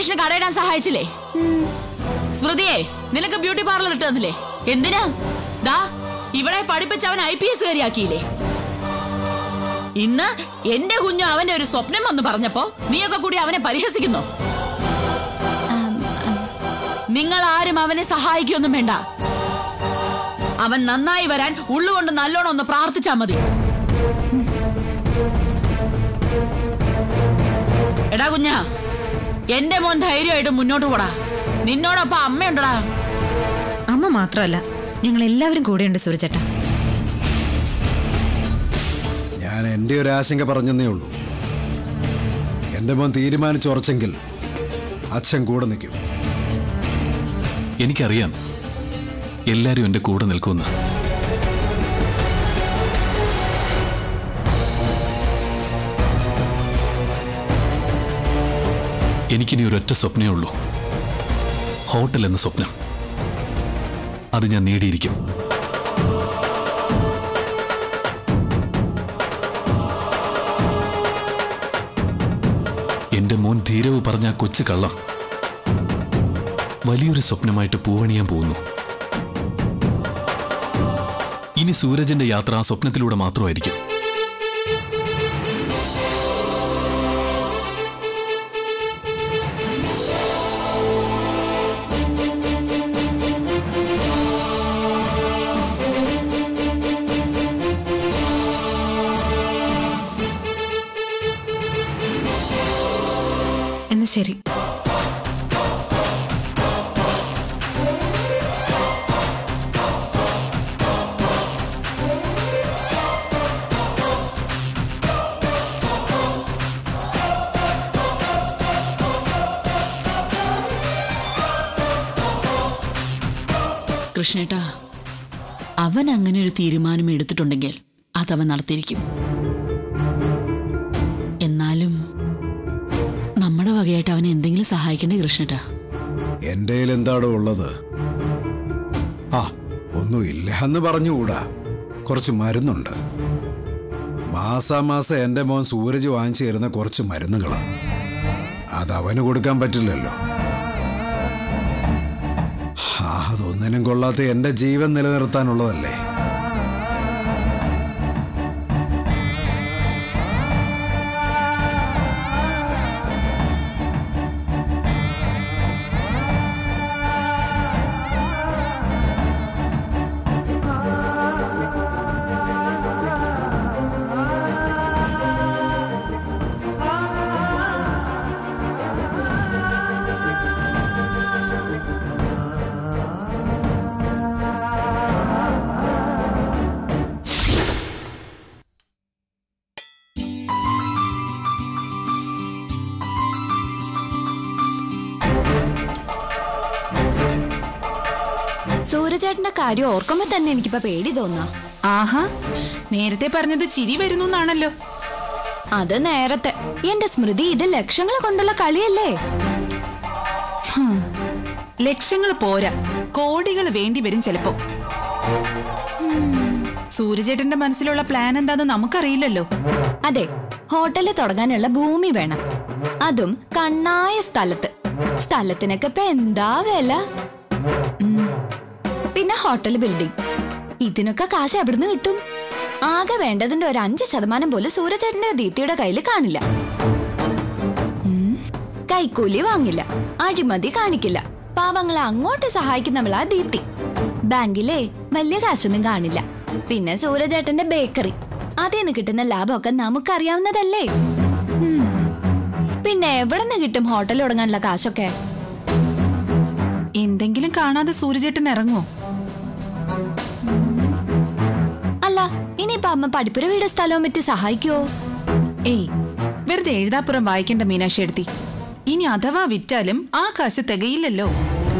സുരേഷിനെ കടയിടാൻ സഹായിച്ചില്ലേ സ്മൃതിയെ നിനക്ക് beauty parlour ഇട്ട് തന്നില്ലേ എന്തിനാ ദാ ഇവളെ പഠിപ്പിച്ച് അവൻ ഐ പി എസ് കാരിയാക്കിയില്ലേ ഇന്ന് എന്റെ കുഞ്ഞു അവന്റെ ഒരു സ്വപ്നം വന്ന് പറഞ്ഞപ്പോ നീയൊക്കെ കൂടി അവനെ പരിഹസിക്കുന്നു നിങ്ങൾ ആരും അവനെ സഹായിക്കൊന്നും വേണ്ട അവൻ നന്നായി വരാൻ ഉള്ളുകൊണ്ട് നല്ലോണം ഒന്ന് പ്രാർത്ഥിച്ചാ മതി എടാ കുഞ്ഞാ എന്റെ മോൻ ധൈര്യമായിട്ട് മുന്നോട്ട് പോടാ നിന്നോടൊപ്പം അമ്മയുണ്ടടാ അമ്മ മാത്രമല്ല ഞങ്ങൾ എല്ലാവരും കൂടെയുണ്ട് സൂരജേട്ടാ ഞാൻ എൻ്റെ ഒരു ആശങ്ക പറഞ്ഞെന്നേ ഉള്ളൂ എൻ്റെ മോൻ തീരുമാനിച്ചുറച്ചെങ്കിൽ അച്ഛൻ കൂടെ നിൽക്കും എനിക്കറിയാം എല്ലാരും എന്റെ കൂടെ നിൽക്കുമെന്ന് എനിക്കിനി ഒരൊറ്റ സ്വപ്നമേ ഉള്ളൂ ഹോട്ടൽ എന്ന സ്വപ്നം അത് ഞാൻ നേടിയിരിക്കും എന്റെ മോൻ ധീരവ് പറഞ്ഞ ആ കൊച്ചു കള്ളം വലിയൊരു സ്വപ്നമായിട്ട് പൂവണിയാൻ പോകുന്നു ഇനി സൂരജന്റെ യാത്ര ആ സ്വപ്നത്തിലൂടെ മാത്രമായിരിക്കും എന്ന് ശരി കൃഷ്ണേട്ടാ അവൻ അങ്ങനെ ഒരു തീരുമാനം എടുത്തിട്ടുണ്ടെങ്കിൽ അതവൻ നടത്തിയിരിക്കും എന്നാലും നമ്മുടെ വകയായിട്ട് അവനെ എന്തെങ്കിലും സഹായിക്കണ്ടേ കൃഷ്ണേട്ടാ എൻ്റെ കയ്യിൽ എന്താണോ ഉള്ളത് ആ ഒന്നുമില്ല എന്ന് പറഞ്ഞുകൂടാ കുറച്ച് മരുന്നുണ്ട് മാസാമാസം എൻ്റെ മോൻ സൂരജ് വാങ്ങിച്ചു തരുന്ന കുറച്ച് മരുന്നുകളാണ് അത് അവന് കൊടുക്കാൻ പറ്റില്ലല്ലോ ആ, അതൊന്നിനും കൊള്ളാത്ത എൻ്റെ ജീവൻ നിലനിർത്താനുള്ളതല്ലേ സൂരജേട്ടന്റെ കാര്യം ഓർക്കുമ്പോ തന്നെ എനിക്കിപ്പോ പേടി തോന്നാ ആഹാ നേരത്തെ പറഞ്ഞത് ചിരി വരുന്നു എന്നാണല്ലോ അത് നേരത്തെ എന്റെ സ്മൃതി ഇത് ലക്ഷങ്ങൾ കൊണ്ടുള്ള കളിയല്ലേ ലക്ഷങ്ങൾ പോരാ കോടികൾ വേണ്ടി വരും ചിലപ്പോ സൂര്യചേട്ടന്റെ മനസ്സിലുള്ള പ്ലാൻ എന്താന്ന് നമുക്കറിയില്ലല്ലോ അതെ ഹോട്ടല് തുടങ്ങാനുള്ള ഭൂമി വേണം അതും കണ്ണായ സ്ഥലത്ത് സ്ഥലത്തിനൊക്കെ ഇപ്പൊ എന്താ വില ഉം. പിന്നെ ഹോട്ടൽ ബിൽഡിംഗ് ഇതിനൊക്കെ കാശ് എവിടുന്ന് കിട്ടും ആകെ വേണ്ടതിന്റെ ഒരു അഞ്ച് ശതമാനം പോലും സൂര്യചേട്ടന്റെ ദീപ്തിയുടെ കയ്യിൽ കാണില്ല ഉം. കൈക്കൂലി വാങ്ങില്ല അഴിമതി കാണിക്കില്ല പാവങ്ങളെ അങ്ങോട്ട് സഹായിക്കുന്നവളാ ദീപ്തി ബാങ്കിലേ വലിയ കാശൊന്നും കാണില്ല പിന്നെ സൂര്യചേട്ടന്റെ ബേക്കറി അതിൽ നിന്ന് കിട്ടുന്ന ലാഭമൊക്കെ നമുക്കറിയാവുന്നതല്ലേ ഉം. പിന്നെ എവിടെ നിന്ന് കിട്ടും ഹോട്ടൽ തുടങ്ങാനുള്ള കാശൊക്കെ എന്തെങ്കിലും കാണാതെ സൂര്യചേട്ടൻ ഇറങ്ങോ അല്ല ഇനിയിപ്പോ അമ്മ പഠിപ്പുര വീട് സ്ഥലവും മറ്റ് സഹായിക്കുവോ ഏയ് വെറുതെ എഴുതാപ്പുറം വായിക്കേണ്ട മീനാക്ഷി എടുത്തി ഇനി അഥവാ വിറ്റാലും ആ കാശ് തികയില്ലല്ലോ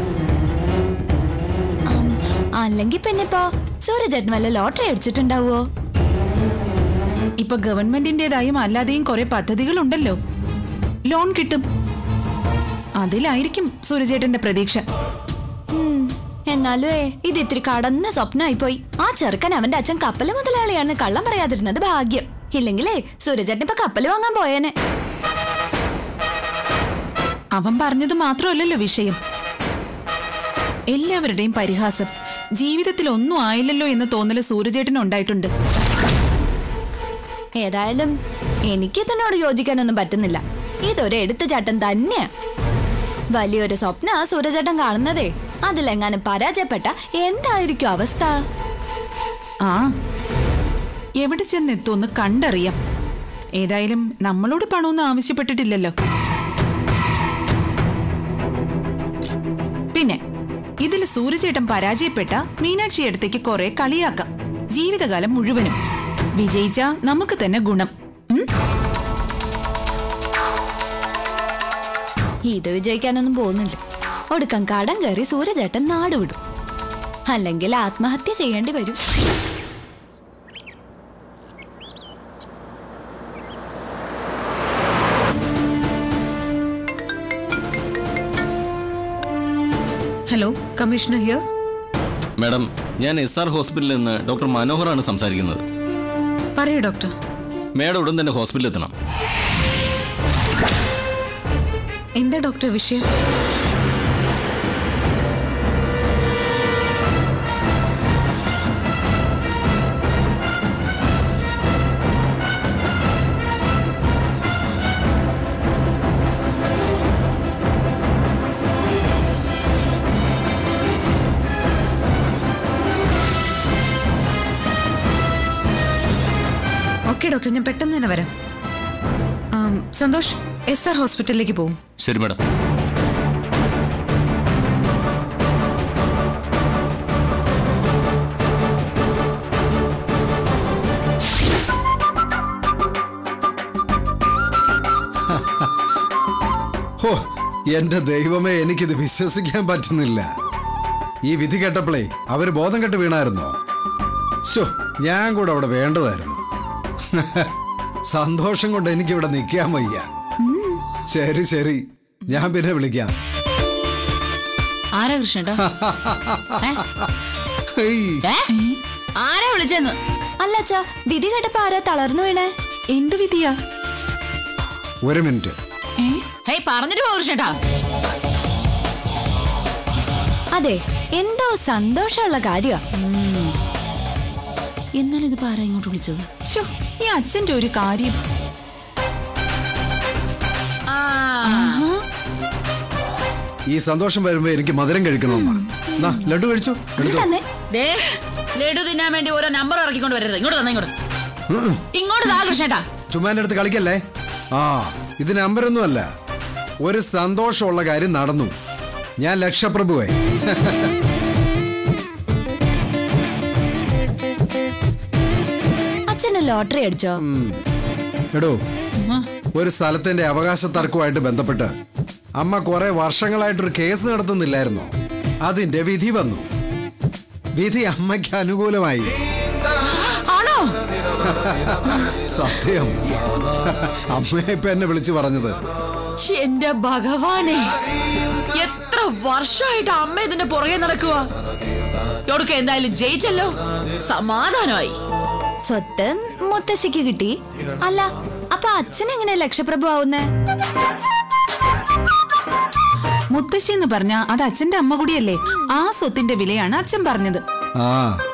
അല്ലെങ്കിൽ പിന്നെ ഇപ്പോ സൂര്യചേട്ടൻ വല്ല ലോട്ടറി അടിച്ചിട്ടുണ്ടാവോ ഇപ്പൊ ഗവൺമെന്റിന്റേതായും അല്ലാതെയും കുറെ പദ്ധതികൾ ഉണ്ടല്ലോ ലോൺ കിട്ടും അതിലായിരിക്കും സൂര്യചേട്ടന്റെ പ്രതീക്ഷ ഉം, എന്നാലും ഏ, ഇത് ഇത്തിരി കടന്ന സ്വപ്നമായി പോയി ആ ചെറുക്കൻ അവന്റെ അച്ഛൻ കപ്പല് മുതലാളിയാണ് കള്ളം പറയാതിരുന്നത് ഭാഗ്യം ഇല്ലെങ്കിലേ സൂര്യചേട്ടൻ ഇപ്പൊ കപ്പല് വാങ്ങാൻ പോയേനെ അവൻ പറഞ്ഞത് മാത്രമല്ലല്ലോ വിഷയം എല്ലാവരുടെയും പരിഹാസം ജീവിതത്തിൽ ഒന്നും ആയില്ലല്ലോ എന്ന് തോന്നല് സൂര്യചേട്ടന് ഉണ്ടായിട്ടുണ്ട് ഏതായാലും എനിക്ക് ഇതിനോട് യോജിക്കാനൊന്നും പറ്റുന്നില്ല ഇതൊരു എടുത്തുചാട്ടം തന്നെയാ വലിയൊരു സ്വപ്ന സൂര്യചേട്ടൻ കാണുന്നതേ അതിലെങ്ങാനും പരാജയപ്പെട്ട എന്തായിരിക്കും അവസ്ഥ ആ എവിടെ ചെന്നെത്തുമെന്ന് കണ്ടറിയാം ഏതായാലും നമ്മളോട് പണമൊന്നും ആവശ്യപ്പെട്ടിട്ടില്ലല്ലോ പിന്നെ ഇതിൽ സൂര്യചേട്ടൻ പരാജയപ്പെട്ട മീനാക്ഷി അടുത്തേക്ക് കുറെ കളിയാക്കാം ജീവിതകാലം മുഴുവനും വിജയിച്ച നമുക്ക് തന്നെ ഗുണം ഉം? ഇത് വിജയിക്കാനൊന്നും പോകുന്നില്ല ഒടുക്കം കടം കയറി സൂര്യചേട്ടൻ നാട് വിടും അല്ലെങ്കിൽ ആത്മഹത്യ ചെയ്യേണ്ടി വരും ഹലോ കമ്മീഷണർ ഹിയർ മാഡം ഞാൻ എസ് ആർ ഹോസ്പിറ്റലിൽ നിന്ന് ഡോക്ടർ മനോഹറാണ് സംസാരിക്കുന്നത് പറയൂ ഡോക്ടർ മാഡം ഉടൻ തന്നെ ഹോസ്പിറ്റലിൽ എത്തണം എന്താ ഡോക്ടർ വിഷയം ഓക്കെ ഡോക്ടർ ഞാൻ പെട്ടെന്ന് തന്നെ വരാം ആം, സന്തോഷ് എസ് ആർ ഹോസ്പിറ്റലിലേക്ക് പോകും ശരി മാഡം ഹോ എന്റെ ദൈവമേ എനിക്കിത് വിശ്വസിക്കാൻ പറ്റുന്നില്ല ഈ വിധി കേട്ടപ്പോഴേ അവര് ബോധം കെട്ട് വീണായിരുന്നോ ശോ ഞാൻ കൂടെ അവിടെ വേണ്ടതായിരുന്നു സന്തോഷം കൊണ്ട് എനിക്കിവിടെ നിൽക്കാൻ വയ്യ ശരി ശരി ഞാൻ പിന്നെ വിളിക്കാം ആരാ കൃഷ്ണേട്ടാ ഹേയ്, ഏ? ആരാ വിളിച്ചെന്ന് അല്ല അച്ഛാ വിധി കേട്ടപ്പോ ആരാ തളർന്നു വീണേ എന്ത് വിധിയാ ഒരു മിനിറ്റ് ഏ ഹേയ് പറഞ്ഞിട്ട് പോ കൃഷ്ണേട്ടാ അതെ എന്തോ സന്തോഷമുള്ള കാര്യമാ എന്നാലും ഇതിപ്പോ ആരാ ഇങ്ങോട്ട് വിളിച്ചത് ശോ, ഈ അച്ഛന്റെ ഒരു കാര്യം ആ ഈ സന്തോഷം വരുമ്പോ എനിക്ക് മധുരം കഴിക്കണമെന്നാ ദാ, ലഡു കഴിച്ചു എടുത്തോ തന്നെ ദേ ലഡു തിന്നാൻ വേണ്ടി ഓരോ നമ്പർ ഇറക്കിക്കൊണ്ട് വരരുത് ഇങ്ങോട്ട് തന്നെ ഇങ്ങോട്ട് ഉം. ഇങ്ങോട്ട് താ കൃഷ്ണേട്ടാ ചുമ്മാ എൻ്റെ അടുത്ത് കളിക്കല്ലേ ആ ഇത് നമ്പരൊന്നും അല്ല ഒരു സന്തോഷമുള്ള കാര്യം നടന്നു ഞാൻ ലക്ഷപ്രഭുവായി അച്ഛന് ലോട്ടറി അടിച്ചോ എടോ ഒരു സ്ഥലത്തിന്റെ അവകാശ തർക്കവുമായിട്ട് ബന്ധപ്പെട്ട് അമ്മ കുറെ വർഷങ്ങളായിട്ടൊരു കേസ് നടത്തുന്നില്ലായിരുന്നോ അതിന്റെ വിധി വന്നു വിധി അമ്മയ്ക്ക് അനുകൂലമായി ആണോ സത്യം അമ്മയെ ഇപ്പൊ എന്നെ വിളിച്ചു പറഞ്ഞത് ശ്ശെ, എന്റെ ഭഗവാനെ എത്ര വർഷമായിട്ട് അമ്മ ഇതിന്റെ പുറകെ നടക്കുക ഇവിടൊക്കെ എന്തായാലും ജയിച്ചല്ലോ സമാധാനമായി സ്വത്ത് മുത്തശ്ശിക്ക് കിട്ടി അല്ല അപ്പൊ അച്ഛൻ എങ്ങനെ ലക്ഷപ്രഭു ആവുന്നേ മുത്തശ്ശി എന്ന് പറഞ്ഞ അത് അച്ഛന്റെ അമ്മ കൂടിയല്ലേ ആ സ്വത്തിന്റെ വിലയാണ് അച്ഛൻ പറഞ്ഞത് ആ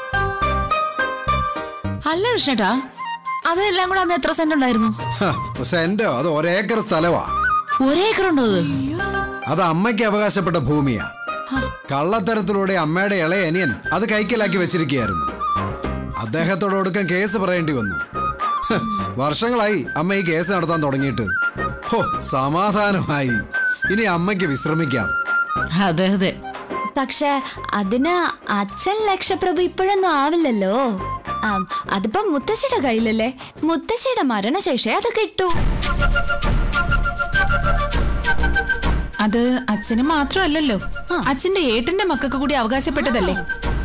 അല്ല കൃഷ്ണേട്ടാ അതെല്ലാം കൂടെ അന്ന് എത്ര സെന്റ് ഉണ്ടായിരുന്നു ഹ, സെന്റോ അത് ഒരേക്കർ സ്ഥലവാ ഒരേക്കർ ഉണ്ടോ അത് അത് അമ്മയ്ക്ക് അവകാശപ്പെട്ട ഭൂമിയാ കള്ളത്തരത്തിലൂടെ അമ്മയുടെ ഇളയ അനിയൻ അത് കൈക്കലാക്കി വെച്ചിരിക്കുകയായിരുന്നു അദ്ദേഹത്തോട് ഒടുക്കം കേസ് പറയേണ്ടി വന്നു ഹ്, വർഷങ്ങളായി അമ്മ ഈ കേസ് നടത്താൻ തുടങ്ങിയിട്ട് ഹോ സമാധാനമായി ഇനി അമ്മയ്ക്ക് വിശ്രമിക്കാം അതെ അതെ പക്ഷെ അതിന് അച്ഛൻ ലക്ഷപ്രഭു ഇപ്പോഴൊന്നും ആവില്ലല്ലോ ആ, അതിപ്പോ മുത്തശ്ശിയുടെ കയ്യിലല്ലേ മുത്തശ്ശിയുടെ മരണശേഷേ അത് കിട്ടൂ അത് അച്ഛന് മാത്രമല്ലല്ലോ അച്ഛന്റെ ഏട്ടന്റെ മക്കൾക്ക് കൂടി അവകാശപ്പെട്ടതല്ലേ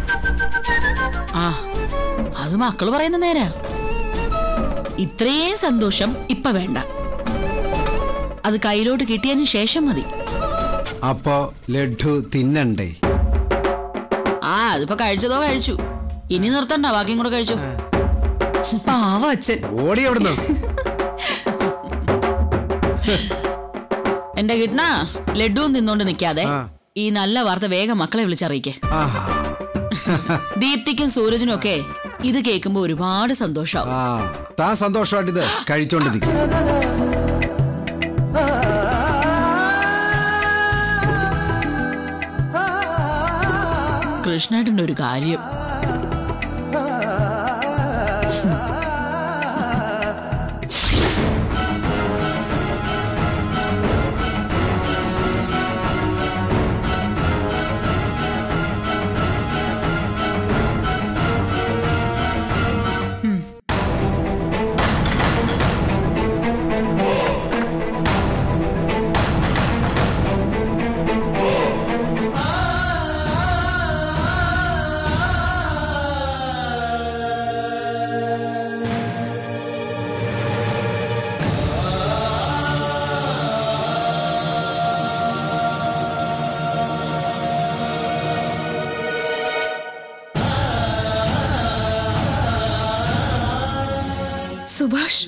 ആ അത് മക്കള് പറയുന്ന നേരാ ഇത്രയും സന്തോഷം ഇപ്പൊ വേണ്ട അത് കയ്യിലോട്ട് കിട്ടിയതിന് ശേഷം മതി അപ്പോ ലഡു തിന്നണ്ടേ ആ അതിപ്പോ കഴിച്ചതോ കഴിച്ചു ഇനി നിർത്തണ്ട ബാക്കിയും കൂടെ കഴിച്ചു പാവ അച്ഛൻ ഓടി അവിടുന്ന് എന്റെ കിട്ടണ ലഡുവും തിന്നോണ്ട് നിക്കാതെ ആ. ഈ നല്ല വാർത്ത വേഗം മക്കളെ വിളിച്ചറിയിക്കേ ആഹാ ദീപ്തിക്കും സൂരജിനും ഒക്കെ ഇത് കേൾക്കുമ്പോ ഒരുപാട് സന്തോഷാവും ആ താൻ സന്തോഷമായിട്ട് ഇത് കഴിച്ചോണ്ട് നിൽക്കും കൃഷ്ണേട്ടന്റെ ഒരു കാര്യം സുഭാഷ്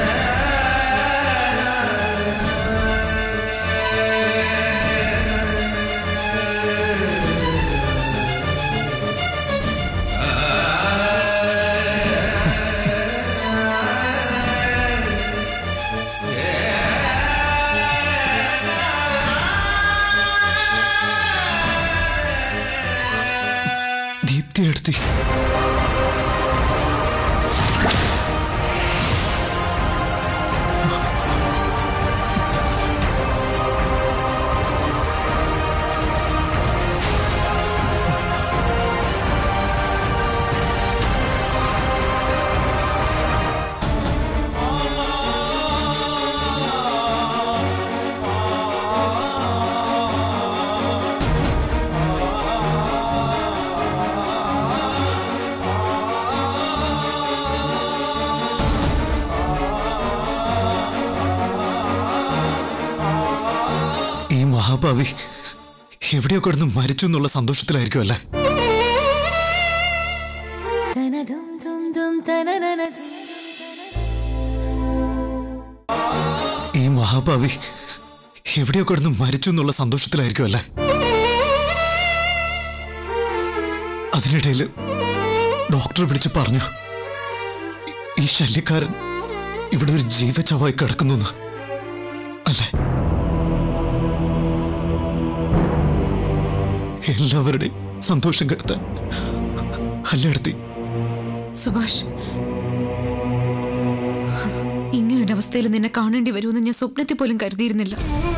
ദീപ്തി എടുത്തി ഈ മഹാഭാവി എവിടെയോ കിടന്ന് മരിച്ചു എന്നുള്ള സന്തോഷത്തിലായിരിക്കും അല്ലേ ഈ മഹാഭാവി എവിടെയോ കിടന്ന് മരിച്ചു എന്നുള്ള സന്തോഷത്തിലായിരിക്കും അല്ലേ അതിനിടയിൽ ഡോക്ടർ വിളിച്ച് പറഞ്ഞു "ഈ- ഈ ശല്യക്കാരൻ ഇവിടെ ഒരു ജീവചവായി കിടക്കുന്നു എന്ന്." അല്ലേ എല്ലാവരുടെയും സന്തോഷം കെടുത്താൻ അല്ലെടുത്തി സുഭാഷ് ഇങ്ങനൊരവസ്ഥയിൽ നിന്നെ കാണേണ്ടി വരുമെന്ന് ഞാൻ സ്വപ്നത്തിൽ പോലും കരുതിയിരുന്നില്ല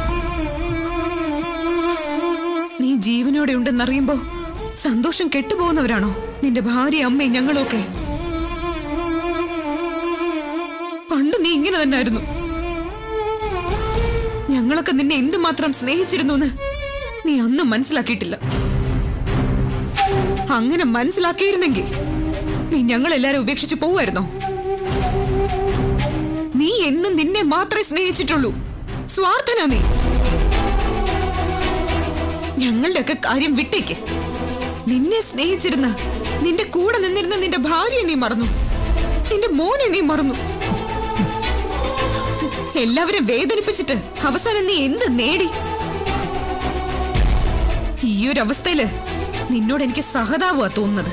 നീ ജീവനോടെ ഉണ്ടെന്നറിയുമ്പോ സന്തോഷം കെട്ടുപോകുന്നവരാണോ നിന്റെ ഭാര്യ അമ്മയും ഞങ്ങളൊക്കെ പണ്ട് നീ ഇങ്ങനെ തന്നെയായിരുന്നു ഞങ്ങളൊക്കെ നിന്നെ എന്തുമാത്രം സ്നേഹിച്ചിരുന്നു എന്ന് നീ അന്ന് മനസ്സിലാക്കിയിട്ടില്ല അങ്ങനെ മനസ്സിലാക്കിയിരുന്നെങ്കിൽ നീ ഞങ്ങളെല്ലാരും ഉപേക്ഷിച്ചു പോവായിരുന്നോ നീ എന്നും നിന്നെ മാത്രമേ സ്നേഹിച്ചിട്ടുള്ളൂ സ്വാർത്ഥനാ നീ ഞങ്ങളുടെയൊക്കെ കാര്യം വിട്ടേക്ക് നിന്നെ സ്നേഹിച്ചിരുന്ന നിന്റെ കൂടെ നിന്നിരുന്ന നിന്റെ ഭാര്യയെ നീ മറന്നു നിന്റെ മോനെ നീ മറന്നു എല്ലാവരും വേദനിപ്പിച്ചിട്ട് അവസാനം നീ എന്ത് നേടി ഈ ഒരു അവസ്ഥയില് നിന്നോട് എനിക്ക് സഹതാവുക തോന്നുന്നത്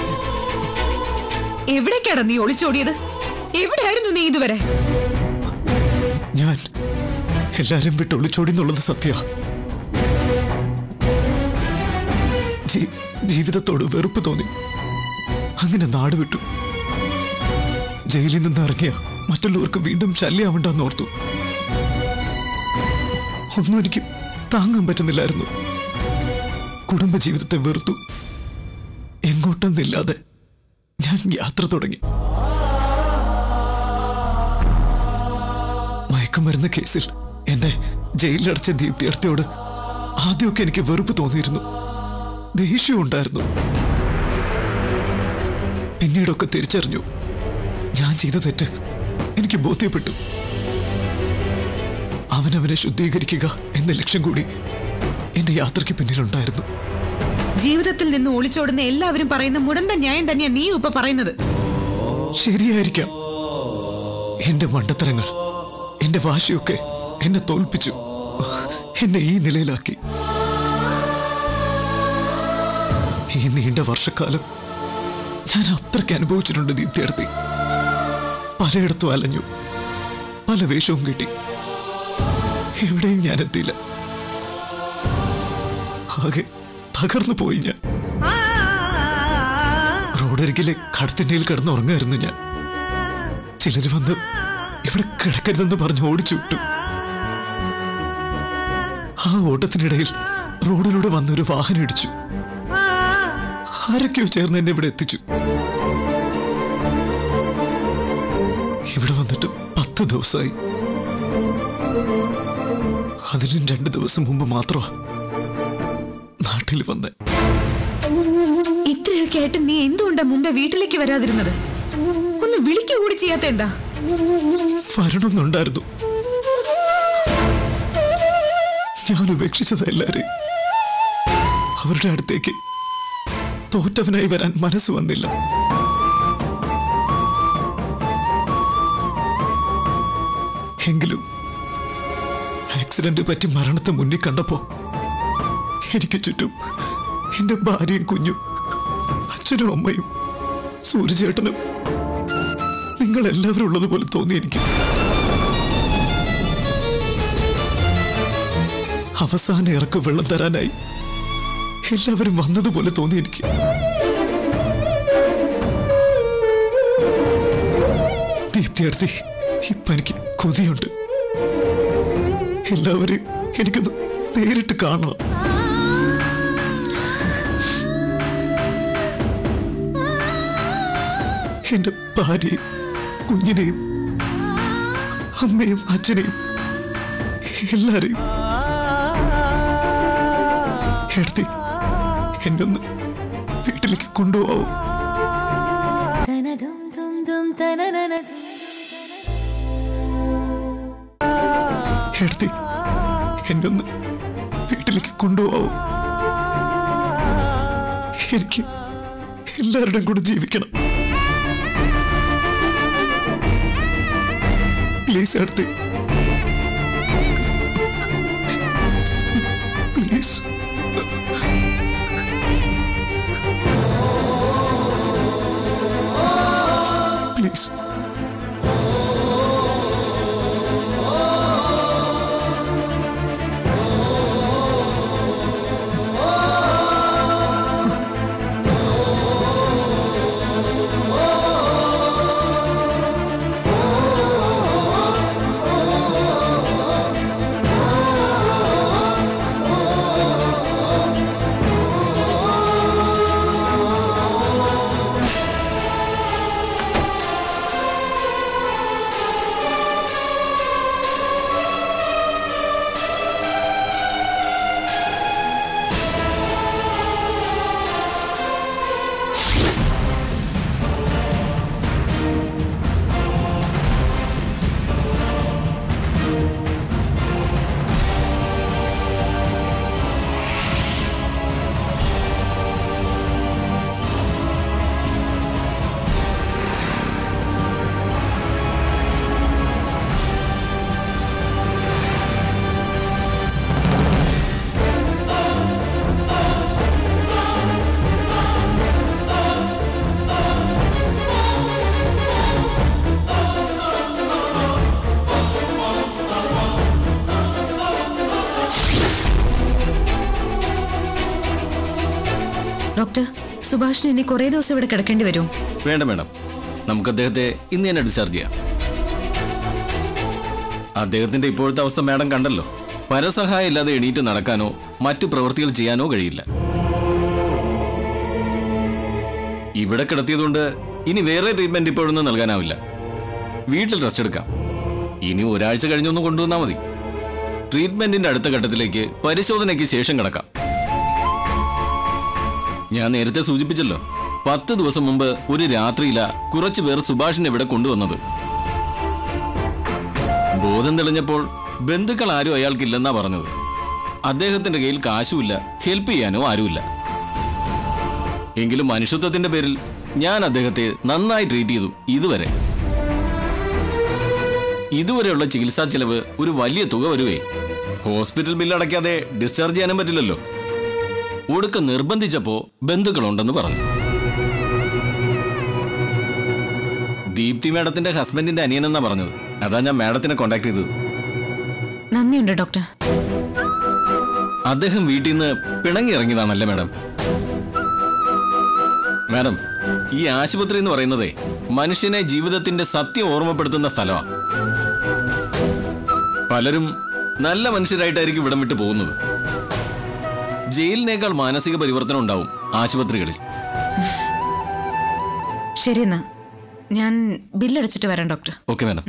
എവിടേക്കാടാ നീ ഒളിച്ചോടിയത് എവിടെയായിരുന്നു നീ ഇതുവരെ ഞാൻ എല്ലാരും വിട്ട് ഒളിച്ചോടി എന്നുള്ളത് സത്യ ജീവിതത്തോട് വെറുപ്പ് തോന്നി അങ്ങനെ നാട് വിട്ടു ജയിലിൽ നിന്ന് ഇറങ്ങിയ മറ്റുള്ളവർക്ക് വീണ്ടും ശല്യമാവണ്ടെന്ന് ഓർത്തു ഒന്നും എനിക്ക് താങ്ങാൻ പറ്റുന്നില്ലായിരുന്നു കുടുംബജീവിതത്തെ വെറുത്തു എങ്ങോട്ടെന്നില്ലാതെ ഞാൻ യാത്ര തുടങ്ങി മയക്കുമരുന്ന് കേസിൽ എന്നെ ജയിലിലടച്ച ദീപ്തിയർത്ഥയോട് ആദ്യമൊക്കെ എനിക്ക് വെറുപ്പ് തോന്നിയിരുന്നു ദേഷ്യം ഉണ്ടായിരുന്നു പിന്നീടൊക്കെ തിരിച്ചറിഞ്ഞു ഞാൻ ചെയ്ത തെറ്റ് എനിക്ക് ബോധ്യപ്പെട്ടു അവനവനെ ശുദ്ധീകരിക്കുക എന്ന ലക്ഷ്യം കൂടി എന്റെ യാത്രയ്ക്ക് പിന്നിലുണ്ടായിരുന്നു ജീവിതത്തിൽ നിന്ന് ഒളിച്ചോടുന്ന എല്ലാവരും പറയുന്ന മുടന്ത ന്യായം തന്നെയാ നീ ഇപ്പൊ പറയുന്നത് ശരിയായിരിക്കാം എന്റെ മണ്ടത്തരങ്ങൾ എന്റെ വാശിയൊക്കെ എന്നെ തോൽപ്പിച്ചു എന്നെ ഈ നിലയിലാക്കി ഈ നീണ്ട വർഷക്കാലം ഞാൻ അത്രയ്ക്ക് അനുഭവിച്ചിട്ടുണ്ട് ദീപ്തിയടുത്തി പലയിടത്തും അലഞ്ഞു പല വേഷവും കിട്ടി എവിടെയും ഞാൻ എത്തിയില്ല ആകെ തകർന്നു പോയി ഞാൻ റോഡരികിലെ കടത്തിൻ്റെയിൽ കിടന്നുറങ്ങായിരുന്നു ഞാൻ ചിലര് വന്ന് ഇവിടെ കിടക്കരുതെന്ന് പറഞ്ഞ് ഓടിച്ചു വിട്ടു ആ ഓട്ടത്തിനിടയിൽ റോഡിലൂടെ വന്നൊരു വാഹനം ഇടിച്ചു ആരൊക്കെയോ ചേർന്ന് എന്നെ ഇവിടെ എത്തിച്ചു ഇവിടെ വന്നിട്ട് പത്ത് ദിവസമായി അതിനും രണ്ട് ദിവസം മുമ്പ് മാത്രമാ നാട്ടിൽ വന്നേ ഇത്രയൊക്കെ ആയിട്ട് നീ എന്തുകൊണ്ടാ മുമ്പേ വീട്ടിലേക്ക് വരാതിരുന്നത് ഒന്ന് വിളിക്കുക കൂടി ചെയ്യാത്ത എന്താ വരണമെന്നുണ്ടായിരുന്നു ഞാൻ ഉപേക്ഷിച്ചത് എല്ലാരെയും അവരുടെ അടുത്തേക്ക് തോറ്റവനായി വരാൻ മനസ്സ് വന്നില്ല എങ്കിലും ആക്സിഡന്റ് പറ്റി മരണത്തെ മുന്നിൽ കണ്ടപ്പോ എനിക്ക് ചുറ്റും എന്റെ ഭാര്യയും കുഞ്ഞും അച്ഛനും അമ്മയും സൂര്യചേട്ടനും നിങ്ങൾ എല്ലാവരും ഉള്ളതുപോലെ തോന്നി എനിക്ക് അവസാന ഇറക്ക് വെള്ളം തരാനായി എല്ലാവരും വന്നതുപോലെ തോന്നി എനിക്ക് ദീപ്തിയർത്തി ഇപ്പൊ എനിക്ക് കൊതിയുണ്ട് എല്ലാവരെയും എനിക്കൊന്ന് നേരിട്ട് കാണണം എന്റെ ഭാര്യയും കുഞ്ഞിനെയും അമ്മയും അച്ഛനെയും എല്ലാരെയും എടുത്തി എന്നെ ഒന്ന് വീട്ടിലേക്ക് കൊണ്ടുപോകാവോ എടുത്തി എന്നെ ഒന്ന് വീട്ടിലേക്ക് കൊണ്ടുപോകാവോ എനിക്ക് എല്ലാവരുടെയും കൂടെ ജീവിക്കണം പ്ലീസ് എടുത്തി പ്ലീസ് പ്ലീസ് ഡോക്ടർ സുഭാഷിന് ഇനി കുറേ ദിവസം ഇവിടെ കിടക്കേണ്ടി വരും വേണ്ട മേഡം നമുക്ക് അദ്ദേഹത്തെ ഇന്ന് തന്നെ ഡിസ്ചാർജ് ചെയ്യാം അദ്ദേഹത്തിന്റെ ഇപ്പോഴത്തെ അവസ്ഥ മാഡം കണ്ടല്ലോ പരസഹായം ഇല്ലാതെ എണീറ്റ് നടക്കാനോ മറ്റു പ്രവൃത്തികൾ ചെയ്യാനോ കഴിയില്ല ഇവിടെ കിടത്തിയതുകൊണ്ട് ഇനി വേറെ ട്രീറ്റ്മെന്റ് ഇപ്പോഴൊന്നും നൽകാനാവില്ല വീട്ടിൽ റെസ്റ്റ് എടുക്കാം ഇനി ഒരാഴ്ച കഴിഞ്ഞൊന്ന് കൊണ്ടുവന്നാൽ മതി ട്രീറ്റ്മെന്റിന്റെ അടുത്ത ഘട്ടത്തിലേക്ക് പരിശോധനയ്ക്ക് ശേഷം കിടക്കാം ഞാൻ നേരത്തെ സൂചിപ്പിച്ചല്ലോ പത്ത് ദിവസം മുമ്പ് ഒരു രാത്രിയില കുറച്ചു പേർ സുഭാഷിനെ ഇവിടെ കൊണ്ടുവന്നത് ബോധം തെളിഞ്ഞപ്പോൾ ബന്ധുക്കൾ ആരും അയാൾക്കില്ലെന്നാ പറഞ്ഞത് അദ്ദേഹത്തിന്റെ കയ്യിൽ കാശുമില്ല ഹെൽപ്പ് ചെയ്യാനോ ആരുമില്ല എങ്കിലും മനുഷ്യത്വത്തിന്റെ പേരിൽ ഞാൻ അദ്ദേഹത്തെ നന്നായി ട്രീറ്റ് ചെയ്തു ഇതുവരെ ഇതുവരെയുള്ള ചികിത്സാ ചെലവ് ഒരു വലിയ തുക വരുവേ ഹോസ്പിറ്റൽ ബില്ല് അടയ്ക്കാതെ ഡിസ്ചാർജ് ചെയ്യാനും പറ്റില്ലല്ലോ ഒടുക്ക നിർബന്ധിച്ചപ്പോ ബന്ധുക്കളുണ്ടെന്ന് പറഞ്ഞു ദീപ്തി മാഡത്തിന്റെ ഹസ്ബൻഡിന്റെ അനിയനെന്നാ പറഞ്ഞത് അതാ ഞാൻ മാഡത്തിനെ കോണ്ടാക്ട് ചെയ്തത് നന്ദിയുണ്ട് ഡോക്ടർ അദ്ദേഹം വീട്ടിൽ നിന്ന് പിണങ്ങി ഇറങ്ങിയതാണല്ലേ മാഡം മാഡം ഈ ആശുപത്രി എന്ന് പറയുന്നതേ മനുഷ്യനെ ജീവിതത്തിന്റെ സത്യം ഓർമ്മപ്പെടുത്തുന്ന സ്ഥലമാണ് പലരും നല്ല മനുഷ്യരായിട്ടായിരിക്കും ഇവിടം വിട്ടു പോകുന്നത് ജയിലിനേക്കാൾ മാനസിക പരിവർത്തനം ഉണ്ടാവും ആശുപത്രികളിൽ ശരി എന്നാ ഞാൻ ബില്ലടച്ചിട്ട് വരാം ഡോക്ടർ ഓക്കെ മാഡം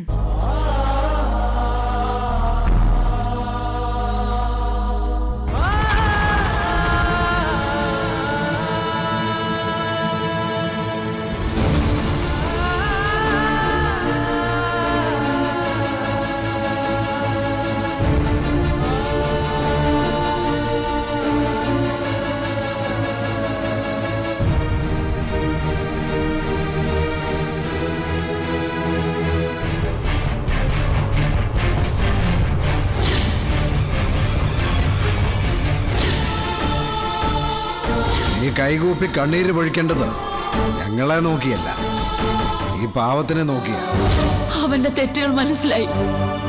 നീ കൈകൂപ്പി കണ്ണീര് പൊഴിക്കേണ്ടത് ഞങ്ങളെ നോക്കിയല്ല ഈ പാവത്തിനെ നോക്കിയ അവന്റെ തെറ്റുകൾ മനസ്സിലായി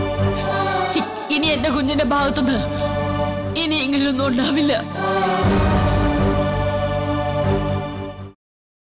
ഇ- ഇനി എന്റെ കുഞ്ഞിന്റെ ഭാഗത്തുനിന്ന് ഇനി ഇങ്ങനെയൊന്നും ഉണ്ടാവില്ല